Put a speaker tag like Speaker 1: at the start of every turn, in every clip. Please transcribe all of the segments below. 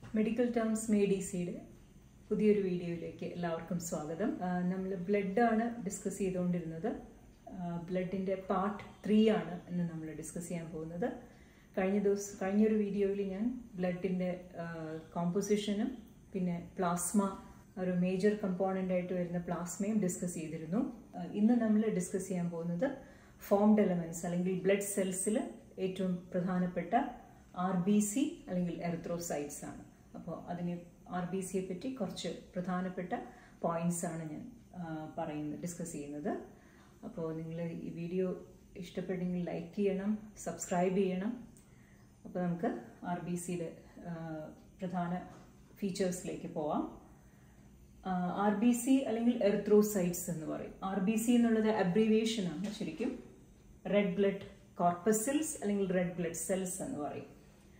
Speaker 1: medical terms മേഡിസിയുടെ പുതിയൊരു വീഡിയോയിലേക്ക് എല്ലാവർക്കും സ്വാഗതം നമ്മൾ ബ്ലഡാണ് ഡിസ്കസ് ചെയ്തുകൊണ്ടിരുന്നത് ബ്ലഡിൻ്റെ പാർട്ട് ത്രീ ആണ് ഇന്ന് നമ്മൾ ഡിസ്കസ് ചെയ്യാൻ പോകുന്നത് കഴിഞ്ഞ ദിവസം കഴിഞ്ഞൊരു വീഡിയോയിൽ ഞാൻ ബ്ലഡിൻ്റെ കോമ്പോസിഷനും പിന്നെ പ്ലാസ്മ ഒരു മേജർ കമ്പോണൻ്റ് ആയിട്ട് വരുന്ന പ്ലാസ്മയും ഡിസ്കസ് ചെയ്തിരുന്നു ഇന്ന് നമ്മൾ ഡിസ്കസ് ചെയ്യാൻ പോകുന്നത് ഫോംഡ് എലമെൻറ്റ്സ് അല്ലെങ്കിൽ ബ്ലഡ് സെൽസിൽ ഏറ്റവും പ്രധാനപ്പെട്ട ആർ ബി സി അല്ലെങ്കിൽ എറിത്രോസൈറ്റ്സ് ആണ് അപ്പോൾ അതിനെ ആർ ബി സിയെ പറ്റി കുറച്ച് പ്രധാനപ്പെട്ട പോയിന്റ്സ് ആണ് ഞാൻ പറയുന്നത് ഡിസ്കസ് ചെയ്യുന്നത് അപ്പോൾ നിങ്ങൾ ഈ വീഡിയോ ഇഷ്ടപ്പെട്ടെങ്കിൽ ലൈക്ക് ചെയ്യണം സബ്സ്ക്രൈബ് ചെയ്യണം അപ്പോൾ നമുക്ക് ആർ ബി സിയുടെ പ്രധാന ഫീച്ചേഴ്സിലേക്ക് പോവാം ആർ ബി സി അല്ലെങ്കിൽ എറിത്രോസൈറ്റ്സ് എന്ന് പറയും ആർ ബി സി എന്നുള്ളത് അബ്രീവിയേഷൻ ആണ് ശരിക്കും റെഡ് ബ്ലഡ് കോർപ്പസിൽസ് അല്ലെങ്കിൽ റെഡ് ബ്ലഡ് സെൽസ് എന്ന് പറയും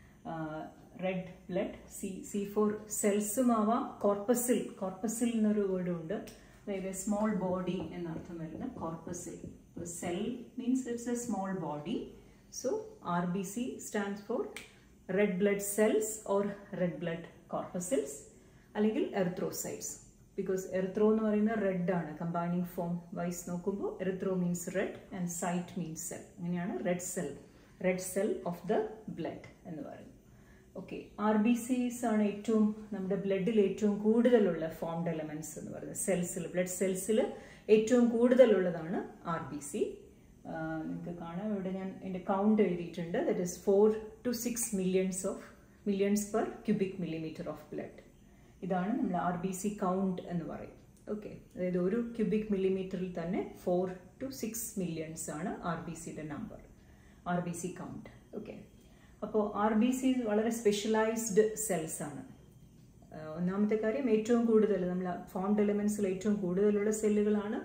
Speaker 1: red blood C C for സെൽസും ആവാം കോർപ്പസിൽ കോർപ്പസിൽ എന്നൊരു വേർഡും ഉണ്ട് അതായത് സ്മോൾ ബോഡി എന്നർത്ഥം വരുന്ന corpuscle cell means it's a small body so R B C stands for red blood cells or red blood corpuscles അല്ലെങ്കിൽ എറിത്രോസൈറ്റ്സ് ബിക്കോസ് എറിത്രോ എന്ന് പറയുന്നത് റെഡ് ആണ് കമ്പൈനിങ് ഫോം വൈസ് നോക്കുമ്പോൾ erythro means red and cyte means cell അങ്ങനെയാണ് red cell red cell of the blood എന്ന് പറയുന്നത് okay R B സീസ് ആണ് ഏറ്റവും നമ്മുടെ ബ്ലഡിൽ ഏറ്റവും കൂടുതലുള്ള ഫോംഡ് എലമെന്റ്സ് എന്ന് പറയുന്നത് സെൽസിൽ ബ്ലഡ് സെൽസിൽ ഏറ്റവും കൂടുതലുള്ളതാണ് ആർ ബി സി നിങ്ങൾക്ക് കാണാം ഇവിടെ ഞാൻ എൻ്റെ കൗണ്ട് എഴുതിയിട്ടുണ്ട് that is four to six millions of millions per cubic millimetre of blood ഇതാണ് നമ്മൾ ആർ ബി സി കൗണ്ട് എന്ന് പറയും ഓക്കെ അതായത് ഒരു ക്യൂബിക് മില്ലിമീറ്ററിൽ തന്നെ ഫോർ ടു സിക്സ് മില്യൺസ് ആണ് ആർ ബി സിയുടെ number R B C count okay അപ്പോൾ ആർ ബി സി വളരെ സ്പെഷ്യലൈസ്ഡ് സെൽസ് ആണ് ഒന്നാമത്തെ കാര്യം ഏറ്റവും കൂടുതൽ നമ്മൾ ഫോംഡ് എലിമെന്റ്സിൽ ഏറ്റവും കൂടുതലുള്ള സെല്ലുകളാണ്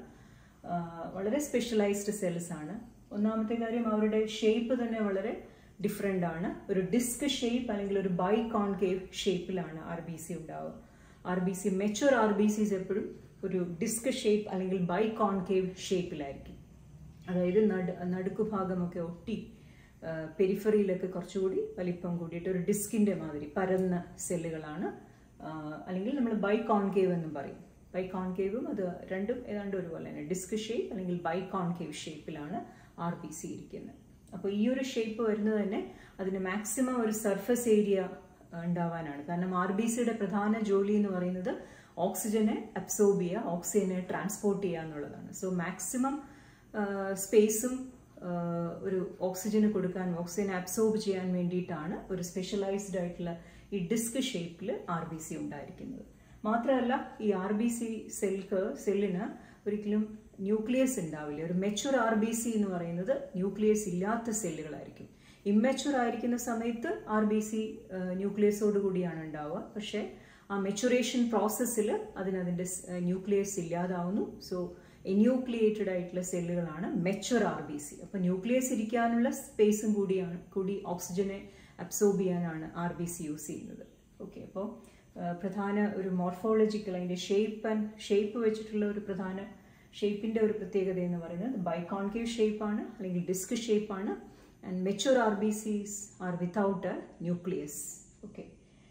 Speaker 1: വളരെ സ്പെഷ്യലൈസ്ഡ് സെൽസ് ആണ് ഒന്നാമത്തെ കാര്യം അവരുടെ ഷേപ്പ് തന്നെ വളരെ ഡിഫറെൻ്റ് ആണ് ഒരു ഡിസ്ക് ഷേപ്പ് അല്ലെങ്കിൽ ഒരു ബൈ കോൺകേവ് ഷേപ്പിലാണ് ആർ ബി സി ഉണ്ടാവുക R B C mature R B Cs എപ്പോഴും ഒരു ഡിസ്ക് ഷേപ്പ് അല്ലെങ്കിൽ ബൈ കോൺകേവ് ഷേപ്പിലായിരിക്കും അതായത് നടു നടുക്കു ഭാഗമൊക്കെ ഒട്ടി പെരിഫറിയിലൊക്കെ കുറച്ചുകൂടി വലിപ്പം കൂടിയിട്ട് ഒരു ഡിസ്കിൻ്റെ മാതിരി പരന്ന സെല്ലുകളാണ് അല്ലെങ്കിൽ നമ്മൾ ബൈ കോൺകേവ് എന്നും പറയും ബൈ കോൺകേവും അത് രണ്ടും ഏതാണ്ട് ഒരുപോലെ തന്നെ ഡിസ്ക് ഷേപ്പ് അല്ലെങ്കിൽ ബൈ കോൺകേവ് ഷേപ്പിലാണ് ആർ ബി സി ഇരിക്കുന്നത് അപ്പോൾ ഈ ഒരു ഷേപ്പ് വരുന്നത് തന്നെ അതിന് മാക്സിമം ഒരു സർഫസ് ഏരിയ ഉണ്ടാവാനാണ് കാരണം ആർ ബി സിയുടെ പ്രധാന ജോലി എന്ന് പറയുന്നത് ഓക്സിജനെ അബ്സോർബ് ചെയ്യുക ഓക്സിജനെ ട്രാൻസ്പോർട്ട് ചെയ്യുക എന്നുള്ളതാണ് സോ മാക്സിമം സ്പേസും ഒരു ഓക്സിജന് കൊടുക്കാൻ ഓക്സിജനെ അബ്സോർബ് ചെയ്യാൻ വേണ്ടിയിട്ടാണ് ഒരു സ്പെഷ്യലൈസ്ഡ് ആയിട്ടുള്ള ഈ ഡിസ്ക് ഷേപ്പിൽ ആർ ബി സി ഉണ്ടായിരിക്കുന്നത് മാത്രമല്ല ഈ ആർ ബി സി സെൽക്ക് സെല്ലിന് ഒരിക്കലും ന്യൂക്ലിയസ് ഉണ്ടാവില്ല ഒരു മെച്ചുർ ആർ ബി സി എന്ന് പറയുന്നത് ന്യൂക്ലിയസ് ഇല്ലാത്ത സെല്ലുകളായിരിക്കും ഇമ്മെച്ചുർ ആയിരിക്കുന്ന സമയത്ത് ആർ ബി സി ന്യൂക്ലിയസോട് കൂടിയാണ് ഉണ്ടാവുക പക്ഷേ ആ മെച്ചുറേഷൻ പ്രോസസ്സിൽ അതിനതിൻ്റെ ന്യൂക്ലിയസ് ഇല്ലാതാവുന്നു സോ എന്യൂക്ലിയേറ്റഡ് ആയിട്ടുള്ള സെല്ലുകളാണ് മെച്ചുർ ആർ ബി സി അപ്പോൾ ന്യൂക്ലിയസ് ഇരിക്കാനുള്ള സ്പേസും കൂടിയാണ് കൂടി ഓക്സിജനെ അബ്സോർബ് ചെയ്യാനാണ് ആർ ബി സി യൂസ് ചെയ്യുന്നത് ഓക്കെ അപ്പോൾ പ്രധാന ഒരു മോർഫോളജിക്കൽ അതിൻ്റെ ഷേപ്പ് ആൻഡ് ഷേപ്പ് വെച്ചിട്ടുള്ള ഒരു പ്രധാന ഷേപ്പിൻ്റെ ഒരു പ്രത്യേകത എന്ന് പറയുന്നത് ബൈകോൺകേവ് ഷേപ്പാണ് അല്ലെങ്കിൽ ഡിസ്ക് ഷേപ്പാണ് and mature R B Cs are without a nucleus okay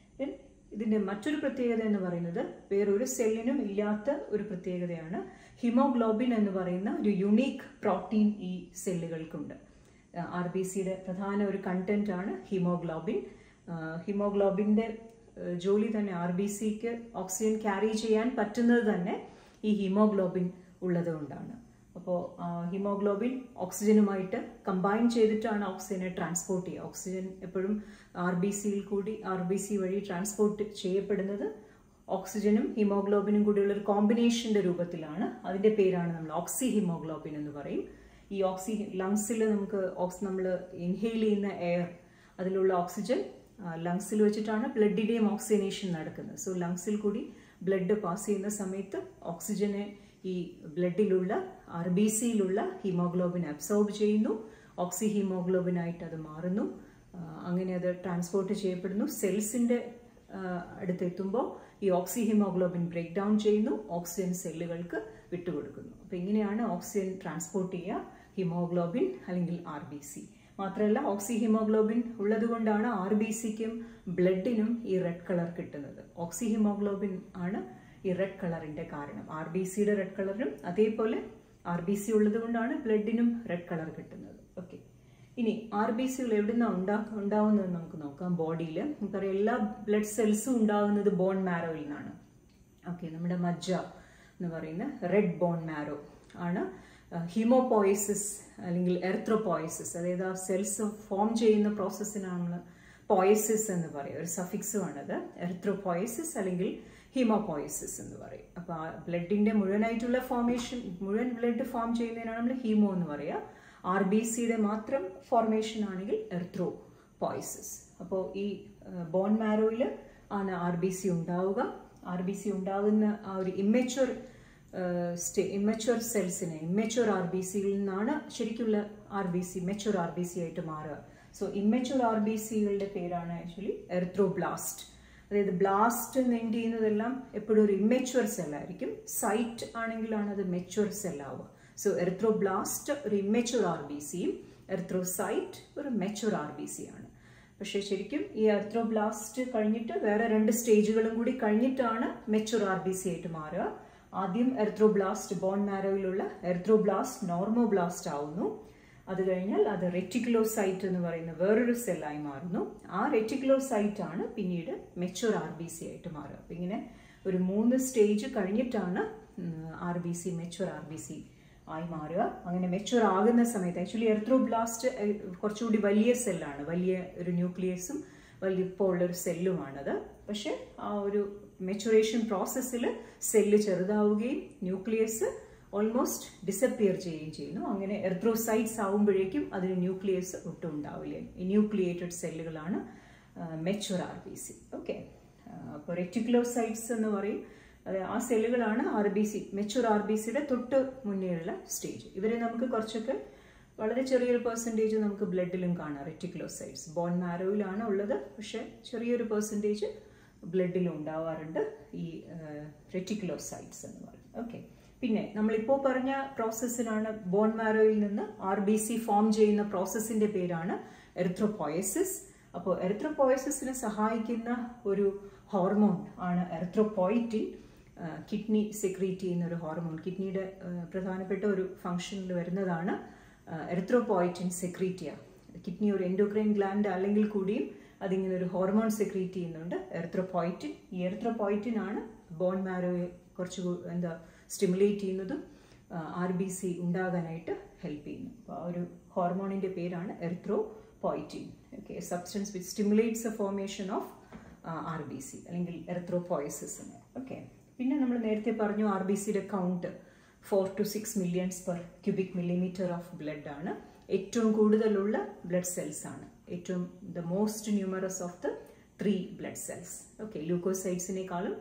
Speaker 1: ഇതിൻ്റെ മറ്റൊരു പ്രത്യേകത എന്ന് പറയുന്നത് വേറൊരു സെല്ലിനും ഇല്ലാത്ത ഒരു പ്രത്യേകതയാണ് ഹിമോഗ്ലോബിൻ എന്ന് പറയുന്ന ഒരു യുണീക്ക് പ്രോട്ടീൻ ഈ സെല്ലുകൾക്കുണ്ട് ആർ ബി സിയുടെ പ്രധാന ഒരു കണ്ടന്റ് ആണ് ഹിമോഗ്ലോബിൻ ഹിമോഗ്ലോബിൻ്റെ ജോലി തന്നെ ആർ ബി സിക്ക് ഓക്സിജൻ ക്യാരി ചെയ്യാൻ പറ്റുന്നത് തന്നെ ഈ ഹീമോഗ്ലോബിൻ ഉള്ളതുകൊണ്ടാണ് അപ്പോൾ ഹീമോഗ്ലോബിൻ ഓക്സിജനുമായിട്ട് കമ്പൈൻ ചെയ്തിട്ടാണ് ഓക്സിജനെ ട്രാൻസ്പോർട്ട് ചെയ്യുക ഓക്സിജൻ എപ്പോഴും ആർ ബി സിയിൽ കൂടി ആർ ബി സി വഴി ട്രാൻസ്പോർട്ട് ചെയ്യപ്പെടുന്നത് ഓക്സിജനും ഹീമോഗ്ലോബിനും കൂടിയുള്ള ഒരു കോമ്പിനേഷൻ്റെ രൂപത്തിലാണ് അതിൻ്റെ പേരാണ് നമ്മൾ ഓക്സി ഹീമോഗ്ലോബിൻ എന്ന് പറയും ഈ ഓക്സി ലങ്സിൽ നമുക്ക് ഓക്സ് നമ്മൾ ഇൻഹെയിൽ ചെയ്യുന്ന എയർ അതിലുള്ള ഓക്സിജൻ ലങ്സിൽ വെച്ചിട്ടാണ് ബ്ലഡിൻ്റെയും ഓക്സിജനേഷൻ നടക്കുന്നത് സോ ലങ്സിൽ കൂടി ബ്ലഡ് പാസ് ചെയ്യുന്ന സമയത്ത് ഓക്സിജനെ ഈ ബ്ലഡിലുള്ള ആർ ബി സിയിലുള്ള ഹീമോഗ്ലോബിൻ അബ്സോർബ് ചെയ്യുന്നു ഓക്സി ഹീമോഗ്ലോബിനായിട്ട് അത് മാറുന്നു അങ്ങനെ അത് ട്രാൻസ്പോർട്ട് ചെയ്യപ്പെടുന്നു സെൽസിൻ്റെ അടുത്തെത്തുമ്പോൾ ഈ ഓക്സി ഹീമോഗ്ലോബിൻ ബ്രേക്ക് ഡൗൺ ചെയ്യുന്നു ഓക്സിജൻ സെല്ലുകൾക്ക് വിട്ടുകൊടുക്കുന്നു അപ്പോൾ ഇങ്ങനെയാണ് ഓക്സിജൻ ട്രാൻസ്പോർട്ട് ചെയ്യുക ഹിമോഗ്ലോബിൻ അല്ലെങ്കിൽ ആർ ബി സി മാത്രമല്ല ഓക്സി ഹിമോഗ്ലോബിൻ ഉള്ളത് കൊണ്ടാണ് ആർ ബി സിക്കും ബ്ലഡിനും ഈ റെഡ് കളർ കിട്ടുന്നത് ഓക്സി ഹിമോഗ്ലോബിൻ ആണ് ഈ റെഡ് കളറിന്റെ കാരണം ആർ ബി സിയുടെ റെഡ് കളറിനും അതേപോലെ ആർ ബി സി ഉള്ളത് കൊണ്ടാണ് ബ്ലഡിനും റെഡ് കളർ കിട്ടുന്നത് ഓക്കെ ഇനി ആർ ബി സികൾ എവിടുന്ന ഉണ്ടാ ഉണ്ടാവുന്നത് നമുക്ക് നോക്കാം ബോഡിയിൽ നമുക്കറിയാം എല്ലാ ബ്ലഡ് സെൽസും ഉണ്ടാകുന്നത് ബോൺ മാരോയിൽ നിന്നാണ് ഓക്കെ നമ്മുടെ മജ്ജ എന്ന് പറയുന്ന റെഡ് ബോൺ മാരോ ആണ് ഹീമോപോയിസിസ് അല്ലെങ്കിൽ എർത്രോപോയിസിസ് അതായത് ആ സെൽസ് ഫോം ചെയ്യുന്ന പ്രോസസ്സിനാണ് നമ്മൾ പോയസിസ് എന്ന് പറയും ഒരു സഫിക്സുമാണത് എർത്രോപോയസിസ് അല്ലെങ്കിൽ ഹീമോപോയസിസ് എന്ന് പറയും അപ്പോൾ ആ ബ്ലഡിന്റെ മുഴുവനായിട്ടുള്ള ഫോർമേഷൻ മുഴുവൻ ബ്ലഡ് ഫോം ചെയ്യുന്നതിനാണ് നമ്മൾ ഹീമോ എന്ന് പറയുക ആർ ബി സിയുടെ മാത്രം ഫോർമേഷൻ ആണെങ്കിൽ എർത്രോ പോയിസിസ് അപ്പോൾ ഈ ബോൺ മാരോയിൽ ആണ് ആർ ബി സി ഉണ്ടാവുക ആർ ബി സി ഉണ്ടാകുന്ന ആ ഒരു ഇമ്മച്വർ സ്റ്റേ ഇമ്മച്വർ സെൽസിനെ ഇമ്മച്വർ ആർ ബി സിയിൽ നിന്നാണ് ശരിക്കുള്ള R B C mature R B C ആയിട്ട് മാറുക സോ ഇമ്മച്വർ ആർ ബി സികളുടെ പേരാണ് ആക്ച്വലി എർത്രോബ്ലാസ്റ്റ് അതായത് ബ്ലാസ്റ്റ് എന്ന് എൻഡ് ചെയ്യുന്നതെല്ലാം എപ്പോഴും ഒരു ഇമ്മച്വർ സെല്ലായിരിക്കും സൈറ്റ് ആണെങ്കിലാണ് അത് മെച്വർ സെല്ലാവുക സോ എർത്രോബ്ലാസ്റ്റ് ഒരു ഇമ്മച്വർ ആർ ബി സിയും എർത്രോസൈറ്റ് ഒരു മെച്വർ ആർ ബി സി ആണ് പക്ഷേ ശരിക്കും ഈ എർത്രോബ്ലാസ്റ്റ് കഴിഞ്ഞിട്ട് വേറെ രണ്ട് സ്റ്റേജുകളും കൂടി കഴിഞ്ഞിട്ടാണ് മെച്വർ ആർ ബി സി ആയിട്ട് മാറുക ആദ്യം എർത്രോബ്ലാസ്റ്റ് ബോൺ മാരോയിലുള്ള എർത്രോബ്ലാസ്റ്റ് നോർമോബ്ലാസ്റ്റ് ആവുന്നു അത് കഴിഞ്ഞാൽ അത് റെറ്റിക്കുലോസൈറ്റ് എന്ന് പറയുന്ന വേറൊരു സെല്ലായി മാറുന്നു ആ റെറ്റിക്കുലോസൈറ്റ് ആണ് പിന്നീട് മെച്വർ ആർ ബി സി ആയിട്ട് മാറുക അപ്പം ഇങ്ങനെ ഒരു മൂന്ന് സ്റ്റേജ് കഴിഞ്ഞിട്ടാണ് R B C mature R B C ആയി മാറുക അങ്ങനെ മെച്വർ ആകുന്ന സമയത്ത് ആക്ച്വലി എർത്രോബ്ലാസ്റ്റ് കുറച്ചുകൂടി വലിയ സെല്ലാണ് വലിയ ഒരു ന്യൂക്ലിയസും വലിപ്പമുള്ളൊരു സെല്ലുമാണത് പക്ഷെ ആ ഒരു മെച്ചുറേഷൻ പ്രോസസ്സിൽ സെല്ല് ചെറുതാവുകയും ന്യൂക്ലിയസ് ഓൾമോസ്റ്റ് ഡിസപ്പിയർ ചെയ്യുകയും ചെയ്യുന്നു അങ്ങനെ എർത്രോസൈറ്റ്സ് ആവുമ്പോഴേക്കും അതിന് ന്യൂക്ലിയസ് ഒട്ടും ഉണ്ടാവില്ല ന്യൂക്ലിയേറ്റഡ് സെല്ലുകളാണ് mature R B C okay അപ്പോൾ റെറ്റിക്കുലോസൈറ്റ്സ് എന്ന് പറയും അത് ആ സെല്ലുകളാണ് R B C mature R B സിയുടെ തൊട്ട് മുന്നേയുള്ള സ്റ്റേജ് ഇവരെ നമുക്ക് കുറച്ചൊക്കെ വളരെ ചെറിയൊരു പെർസെൻറ്റേജ് നമുക്ക് ബ്ലഡിലും കാണാം റെറ്റിക്കുലോസൈറ്റ്സ് ബോൺ മാരോയിലാണ് ഉള്ളത് പക്ഷെ ചെറിയൊരു പെർസെൻറ്റേജ് ബ്ലഡിലും ഉണ്ടാവാറുണ്ട് ഈ റെറ്റിക്കുലോസൈറ്റ്സ് എന്ന് പറയും ഓക്കെ പിന്നെ നമ്മളിപ്പോൾ പറഞ്ഞ പ്രോസസ്സിനാണ് ബോൺ മാരോയിൽ നിന്ന് ആർ ബി സി ഫോം ചെയ്യുന്ന പ്രോസസ്സിന്റെ പേരാണ് എർത്രോപോയസിസ് അപ്പോൾ എർത്രോപോയസിസിനെ സഹായിക്കുന്ന ഒരു ഹോർമോൺ ആണ് എർത്രോപോയിറ്റിൻ കിഡ്നി സെക്രീറ്റ് ചെയ്യുന്ന ഒരു ഹോർമോൺ കിഡ്നിയുടെ പ്രധാനപ്പെട്ട ഒരു ഫംഗ്ഷനിൽ വരുന്നതാണ് എർത്രോപോയിറ്റിൻ സെക്രീറ്റിയ കിഡ്നി ഒരു എൻഡോക്രൈൻ ഗ്ലാൻഡ് അല്ലെങ്കിൽ കൂടിയും അതിങ്ങനെ ഒരു ഹോർമോൺ സെക്രീറ്റ് ചെയ്യുന്നുണ്ട് എർത്രോപോയിറ്റിൻ ഈ എർത്രോപോയിറ്റിൻ ആണ് ബോൺ മാരോയെ കുറച്ച് എന്താ സ്റ്റിമുലേറ്റ് ചെയ്യുന്നതും ആർ ബി സി ഉണ്ടാകാനായിട്ട് ഹെൽപ്പ് ചെയ്യുന്നു അപ്പോൾ ആ ഒരു ഹോർമോണിൻ്റെ പേരാണ് erythropoietin okay substance which stimulates a formation of R B C അല്ലെങ്കിൽ എർത്രോപോയസിസിന് ഓക്കെ പിന്നെ നമ്മൾ നേരത്തെ പറഞ്ഞു ആർ ബി സിയുടെ count four to six millions per cubic millimetre of blood ആണ് ഏറ്റവും കൂടുതലുള്ള ബ്ലഡ് സെൽസ് ആണ് ഏറ്റവും the most numerous of the three blood cells okay ലൂക്കോസൈഡ്സിനേക്കാളും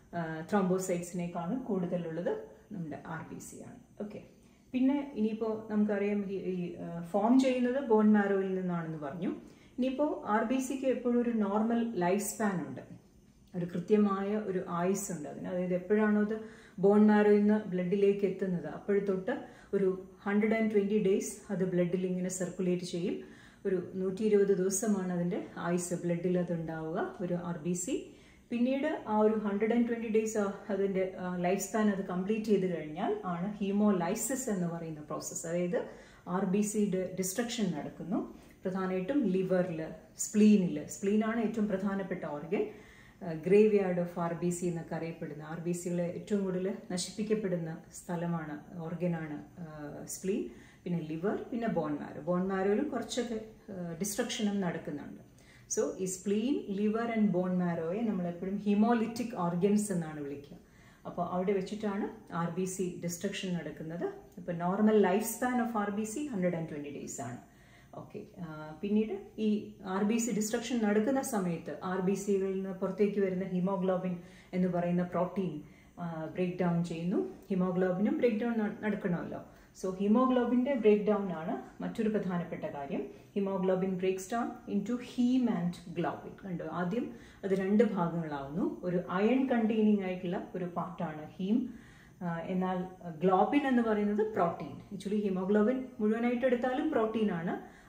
Speaker 1: ത്രോംബോസൈഡ്സിനേക്കാളും കൂടുതലുള്ളത് നമ്മുടെ ആർ ബി സി ആണ് ഓക്കെ പിന്നെ ഇനിയിപ്പോൾ നമുക്കറിയാം ഈ ഫോം ചെയ്യുന്നത് ബോൺ മാരോയിൽ നിന്നാണെന്ന് പറഞ്ഞു ഇനിയിപ്പോൾ ആർ ബി സിക്ക് എപ്പോഴും ഒരു നോർമൽ ലൈഫ് സ്പാൻ ഉണ്ട് ഒരു കൃത്യമായ ഒരു ആയുസ് ഉണ്ട് അതിന് അതായത് എപ്പോഴാണോ അത് ബോൺ മാരോയിൽ നിന്ന് ബ്ലഡിലേക്ക് എത്തുന്നത് അപ്പോഴ തൊട്ട് ഒരു ഹൺഡ്രഡ് ആൻഡ് ട്വൻറ്റി ഡേയ്സ് അത് ബ്ലഡിൽ ഇങ്ങനെ സർക്കുലേറ്റ് ചെയ്യും ഒരു നൂറ്റി ഇരുപത് ദിവസമാണ് അതിൻ്റെ ആയുസ് ബ്ലഡിൽ അത് ഉണ്ടാവുക ഒരു ആർ ബി സി പിന്നീട് ആ ഒരു ഹൺഡ്രഡ് ആൻഡ് ട്വൻറ്റി ഡേയ്സ് അതിൻ്റെ ലൈഫ് സ്പാൻ അത് കംപ്ലീറ്റ് ചെയ്ത് കഴിഞ്ഞാൽ ആണ് ഹീമോലൈസിസ് എന്ന് പറയുന്ന പ്രോസസ്സ് അതായത് ആർ ബി സിയുടെ ഡിസ്ട്രക്ഷൻ നടക്കുന്നു പ്രധാനമായിട്ടും ലിവറിൽ സ്പ്ലീനിൽ സ്പ്ലീനാണ് ഏറ്റവും പ്രധാനപ്പെട്ട organ graveyard of R B C എന്നൊക്കെ അറിയപ്പെടുന്ന ആർ ബി സികളെ ഏറ്റവും കൂടുതൽ നശിപ്പിക്കപ്പെടുന്ന സ്ഥലമാണ് ഓർഗനാണ് സ്പ്ലീൻ പിന്നെ ലിവർ പിന്നെ ബോൺ മാരോ ബോൺ മാരോയിലും കുറച്ചൊക്കെ ഡിസ്ട്രക്ഷനും നടക്കുന്നുണ്ട് സോ ഈ സ്പ്ലീൻ ലിവർ ആൻഡ് ബോൺ മാരോയെ നമ്മൾ എപ്പോഴും ഹിമോലിറ്റിക് ഓർഗൻസ് എന്നാണ് വിളിക്കുക അപ്പോൾ അവിടെ വെച്ചിട്ടാണ് ആർ ബി സി ഡിസ്ട്രക്ഷൻ നടക്കുന്നത് ഇപ്പോൾ normal life span of R B C hundred and twenty days ആണ് ഓക്കെ പിന്നീട് ഈ ആർ ബി സി ഡിസ്ട്രക്ഷൻ നടക്കുന്ന സമയത്ത് ആർ ബി സികളിൽ നിന്ന് പുറത്തേക്ക് വരുന്ന ഹിമോഗ്ലോബിൻ എന്ന് പറയുന്ന പ്രോട്ടീൻ ബ്രേക്ക് ഡൗൺ ചെയ്യുന്നു ഹിമോഗ്ലോബിനും ബ്രേക്ക് ഡൗൺ നടക്കണമല്ലോ സോ ഹിമോഗ്ലോബിൻ്റെ ബ്രേക്ക് ഡൗൺ ആണ് മറ്റൊരു പ്രധാനപ്പെട്ട കാര്യം haemoglobin breaks down into haem and globin കണ്ടു ആദ്യം അത് രണ്ട് ഭാഗങ്ങളാവുന്നു ഒരു അയൺ കണ്ടെയ്നിങ് ആയിട്ടുള്ള ഒരു പാർട്ടാണ് ഹീം എന്നാൽ ഗ്ലോബിൻ എന്ന് പറയുന്നത് പ്രോട്ടീൻ ആക്ച്വലി ഹിമോഗ്ലോബിൻ മുഴുവനായിട്ട് എടുത്താലും പ്രോട്ടീൻ ആണ്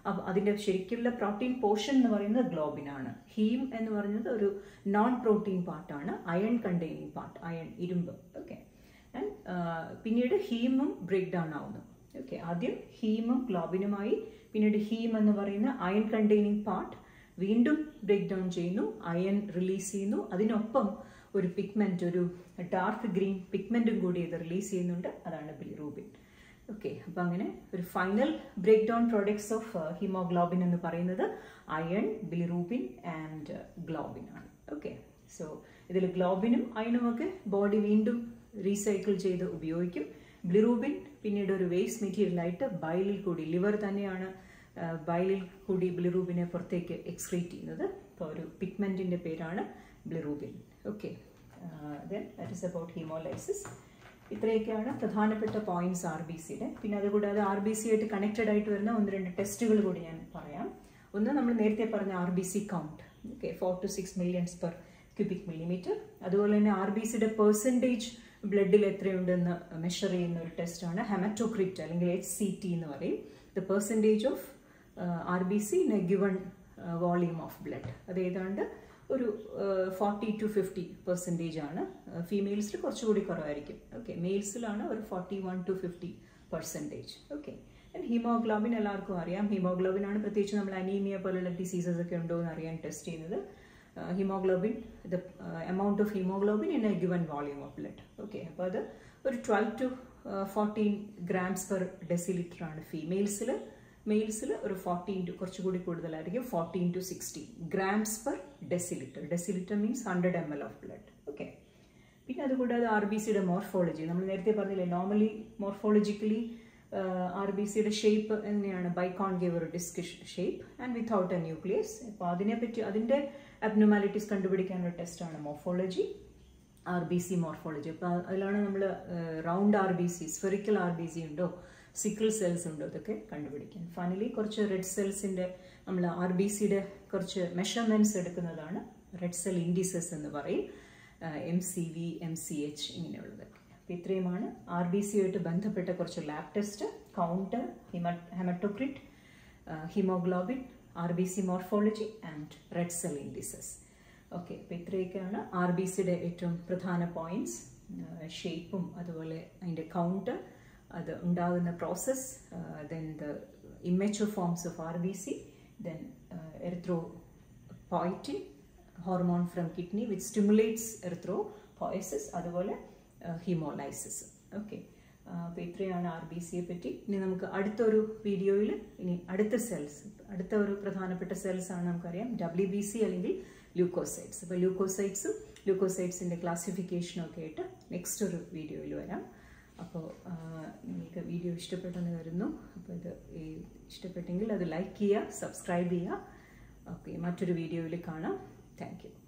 Speaker 1: അപ്പൊ അതിന്റെ ശരിക്കുള്ള പ്രോട്ടീൻ പോർഷൻ എന്ന് പറയുന്നത് ഗ്ലോബിൻ ആണ് ഹീം എന്ന് പറയുന്നത് ഒരു നോൺ പ്രോട്ടീൻ പാർട്ടാണ് അയൺ കണ്ടെയ്നിങ് പാർട്ട് അയൺ ഇരുമ്പ് ഓക്കെ ആൻഡ് പിന്നീട് ഹീമും ബ്രേക്ക് ഡൗൺ ആവുന്നു ഓക്കെ ആദ്യം ഹീമും ഗ്ലോബിനുമായി പിന്നീട് ഹീം എന്ന് പറയുന്ന അയൺ കണ്ടെയ്നിങ് പാർട്ട് വീണ്ടും ബ്രേക്ക് ഡൗൺ ചെയ്യുന്നു അയൺ റിലീസ് ചെയ്യുന്നു അതിനൊപ്പം ഒരു പിഗ്മെന്റ് ഒരു ഡാർക്ക് ഗ്രീൻ പിഗ്മെന്റും കൂടി ഇത് റിലീസ് ചെയ്യുന്നുണ്ട് അതാണ് ബിലിറൂബിൻ ഓക്കെ അപ്പം അങ്ങനെ ഒരു final break down products of haemoglobin എന്ന് പറയുന്നത് അയൺ ബിലിറൂബിൻ ആൻഡ് ഗ്ലോബിൻ ആണ് ഓക്കെ സോ ഇതിൽ ഗ്ലോബിനും അയണും ഒക്കെ ബോഡി വീണ്ടും റീസൈക്കിൾ ചെയ്ത് ഉപയോഗിക്കും ബ്ലിറൂബിൻ പിന്നീട് ഒരു വേസ്റ്റ് മെറ്റീരിയൽ ആയിട്ട് ബയലിൽ കൂടി ലിവർ തന്നെയാണ് ബയലിൽ കൂടി ബ്ലിറൂബിനെ പുറത്തേക്ക് എക്സ്ക്രീറ്റ് ചെയ്യുന്നത് അപ്പോൾ ഒരു പിഗ്മെന്റിന്റെ പേരാണ് bilirubin okay then that is about haemolysis ഇത്രയൊക്കെയാണ് പ്രധാനപ്പെട്ട പോയിന്റ്സ് ആർ ബി സിയുടെ പിന്നെ അതുകൂടാതെ ആർ ബി സി ആയിട്ട് കണക്റ്റഡ് ആയിട്ട് വരുന്ന ഒന്ന് രണ്ട് ടെസ്റ്റുകൾ കൂടി ഞാൻ പറയാം ഒന്ന് നമ്മൾ നേരത്തെ പറഞ്ഞ R B C count okay four to six millions per cubic millimetre അതുപോലെ തന്നെ ആർ ബി സിയുടെ പെർസെൻറ്റേജ് ബ്ലഡിൽ എത്രയുണ്ടെന്ന് മെഷർ ചെയ്യുന്ന ഒരു ടെസ്റ്റാണ് ഹെമറ്റോക്രിറ്റ് അല്ലെങ്കിൽ എച്ച് സി ടി എന്ന് പറയും the percentage of R B C in a given volume of blood അത് ഏതാണ്ട് ഒരു ഫോർട്ടി ടു ഫിഫ്റ്റി പെർസെൻറ്റേജ് ആണ് ഫീമെയിൽസിൽ കുറച്ചുകൂടി കുറവായിരിക്കും ഓക്കെ മെയിൽസിലാണ് ഒരു forty one to fifty percentage okay haemoglobin എല്ലാവർക്കും അറിയാം ഹീമോഗ്ലോബിൻ ആണ് പ്രത്യേകിച്ച് നമ്മൾ അനീമിയ പോലുള്ള ഡിസീസസ് ഒക്കെ ഉണ്ടോ എന്ന് അറിയാൻ ടെസ്റ്റ് ചെയ്യുന്നത് haemoglobin the amount of haemoglobin in a given volume of blood okay അപ്പോൾ അത് ഒരു twelve to fourteen grams per decilitre ആണ് ഫീമെയിൽസിൽ മെയിൽസിൽ ഒരു ഫോർട്ടീൻ ടു കുറച്ചുകൂടി കൂടുതലായിരിക്കും fourteen to sixteen grams per decilitre decilitre means hundred M L of blood okay പിന്നെ അതുകൂടാതെ ആർ ബി സിയുടെ മോർഫോളജി നമ്മൾ നേരത്തെ പറഞ്ഞില്ലേ നോർമലി മോർഫോളജിക്കലി ആർ ബി സിയുടെ ഷേപ്പ് എങ്ങനെയാണ് ബൈക്കോൺഗേവ് ഒരു disc shape and without a nucleus അപ്പോൾ അതിനെപ്പറ്റി അതിൻ്റെ അബ്നോമാലിറ്റീസ് കണ്ടുപിടിക്കാനുള്ള ടെസ്റ്റാണ് morphology R B C morphology അപ്പോൾ അതിലാണ് നമ്മൾ round R B C spherical R B C ഉണ്ടോ സിക്കിൾ സെൽസ് ഉണ്ടോ ഇതൊക്കെ കണ്ടുപിടിക്കാൻ ഫൈനലി കുറച്ച് റെഡ് സെൽസിൻ്റെ നമ്മൾ ആർ ബി സിയുടെ കുറച്ച് മെഷർമെൻറ്റ്സ് എടുക്കുന്നതാണ് റെഡ് സെൽ ഇൻഡിസസ് എന്ന് പറയും M C V M C H ഇങ്ങനെയുള്ളതൊക്കെ അപ്പോൾ ഇത്രയുമാണ് ആർ ബി സിയുമായിട്ട് ബന്ധപ്പെട്ട കുറച്ച് ലാബ് ടെസ്റ്റ് കൗണ്ടർ ഹിമ haematocrit haemoglobin R B C morphology and red cell indices okay അപ്പോൾ ഇത്രയൊക്കെയാണ് ആർ ബി സിയുടെ ഏറ്റവും പ്രധാന പോയിന്റ്സ് ഷേപ്പും അതുപോലെ അതിൻ്റെ കൗണ്ടർ അത് ഉണ്ടാകുന്ന process then the immature forms of R B C then erythropoietin hormone from kidney which stimulates erythropoiesis അതുപോലെ ഹീമോലൈസിസ് ഓക്കെ അപ്പോൾ ഇത്രയാണ് ആർ ബി സിയെ പറ്റി ഇനി നമുക്ക് അടുത്തൊരു വീഡിയോയിൽ ഇനി അടുത്ത സെൽസ് അടുത്ത ഒരു പ്രധാനപ്പെട്ട സെൽസ് ആണ് നമുക്കറിയാം ഡബ്ല്യു ബി സി അല്ലെങ്കിൽ ല്യൂക്കോസൈറ്റ്സ് അപ്പോൾ ല്യൂക്കോസൈറ്റ്സും ല്യൂക്കോസൈറ്റ്സിൻ്റെ ക്ലാസിഫിക്കേഷനും ഒക്കെ ആയിട്ട് നെക്സ്റ്റ് ഒരു വീഡിയോയിൽ വരാം അപ്പോൾ നിങ്ങൾക്ക് വീഡിയോ ഇഷ്ടപ്പെട്ടെന്ന് കരുതുന്നു അപ്പോൾ ഇത് ഇഷ്ടപ്പെട്ടെങ്കിൽ അത് ലൈക്ക് ചെയ്യുക സബ്സ്ക്രൈബ് ചെയ്യുക ഓക്കെ മറ്റൊരു വീഡിയോയിൽ കാണാം താങ്ക്